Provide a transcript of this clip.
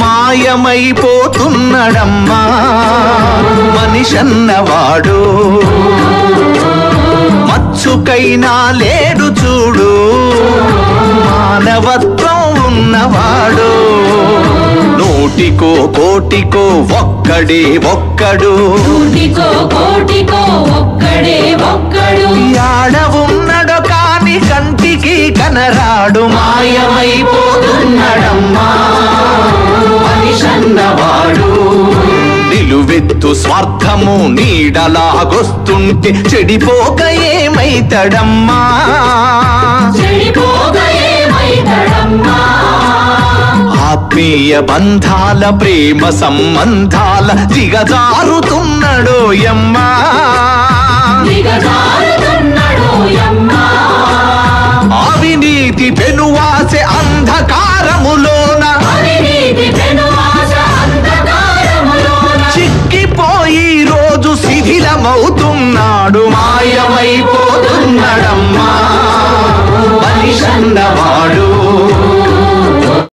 మాయమైపోతున్నడమ్మా మనిషన్నవాడు మచ్చుకైనా లేడు చూడు మానవత్వం ఉన్నవాడు నూటికో కోటికో ఒక్కడే ఒక్కడు కోటికో కోటికో ఒక్కడే ఒక్కడు యాడ ఉన్నడో కాని కంటికి కనరాడు మాయమైపోతున్నడమ్మా మనిషన్నవాడు నిలువెత్తు స్వార్థము నీడలాగొస్తుంటే చెడిపోక ఏమైతడమ్మా చెడిపోక ఏమైతడమ్మా ఆత్మీయ బంధాల ప్రేమ సంబంధాల దిగజారుతున్నడో యమ్మా దిగజారుతున్నాడు యమ్మా అవినీతి పెనువాసె అంధకారములోన అవినీతి పెనువాస అంధకారములోన చిక్కిపోయి రోజు శిథిలమవుతున్నాడు మాయమైపోతున్నాడమ్మా